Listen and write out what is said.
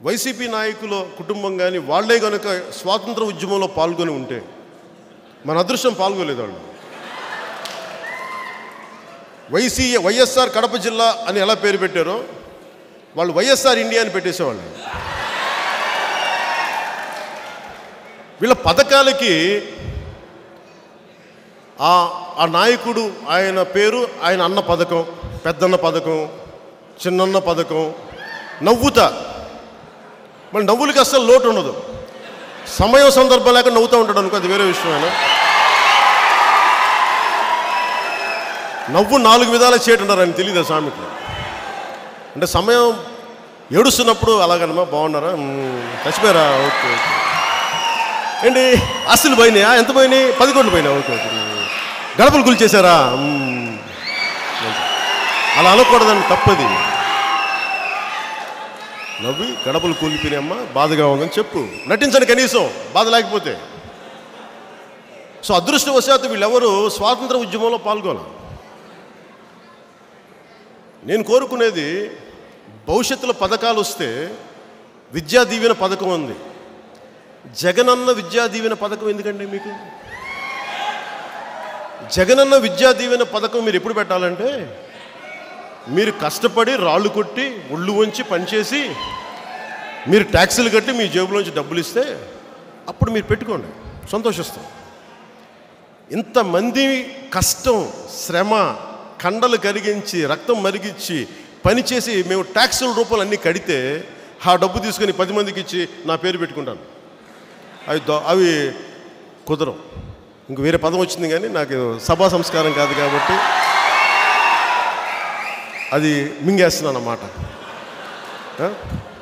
YCP నాయకుల కుటుంబం కానీ వాళ్ళే కనుక స్వాతంత్ర ఉద్యమంలో పాల్గొని ఉంటే మన అదృష్టం పాల్గొలేదు వాళ్ళు వైసీ వైఎస్ఆర్ కడప జిల్లా అని ఎలా పేరు పెట్టారో వాళ్ళు వైఎస్ఆర్ ఇండియా అని పెట్టేసేవాళ్ళు వీళ్ళ పథకాలకి ఆ ఆ నాయకుడు ఆయన పేరు ఆయన అన్న పథకం పెద్దన్న పథకం చిన్నన్న పథకం నవ్వుతా మళ్ళీ నవ్వులకి అస్సలు లోటు ఉండదు సమయం సందర్భం లేక నవ్వుతూ ఉంటాడు అనుకో అది వేరే విషయమైన నవ్వు నాలుగు విధాలు చేయటన్నారు అని తెలియదు ఆ సామెకి అంటే సమయం ఏడుస్తున్నప్పుడు అలాగనమా బాగున్నారా మ్మ్. చచ్చిపోయారా ఓకే ఓకే ఏంటి ఆస్తులు పోయినాయా ఎంత పోయినాయి పది కోట్లు పోయినాయి ఓకే ఓకే గడపలు కూల్చేశారా మ్మ్. అలా అనకూడదని తప్పది నవ్వి గడపలు కూలిపోయినాయమ్మా బాధగా ఉందని చెప్పు నటించండి కనీసం బాధ లేకపోతే సో అదృష్టవశాత్తు వీళ్ళెవరు స్వాతంత్ర ఉద్యమంలో పాల్గొనాలి నేను కోరుకునేది భవిష్యత్తులో పథకాలు వస్తే విద్యా దీవెన పథకం ఉంది జగనన్న విద్యా దీవెన పథకం ఎందుకండి మీకు జగనన్న విద్యా దీవెన పథకం మీరు ఎప్పుడు పెట్టాలంటే మీరు కష్టపడి రాళ్ళు కొట్టి ఒళ్ళు వంచి పనిచేసి మీరు ట్యాక్సులు కట్టి మీ జేబులోంచి డబ్బులు ఇస్తే అప్పుడు మీరు పెట్టుకోండి సంతోషిస్తాం ఇంతమంది కష్టం శ్రమ కండలు కరిగించి రక్తం మరిగించి పనిచేసి మేము ట్యాక్సుల రూపాయలు అన్నీ కడితే ఆ డబ్బు తీసుకొని పది మందికి ఇచ్చి నా పేరు పెట్టుకుంటాను అవి దో అవి కుదరం ఇంక వేరే పదం వచ్చింది కానీ నాకు సభా సంస్కారం కాదు కాబట్టి అది మింగేస్తున్నాను అన్నమాట ఆ?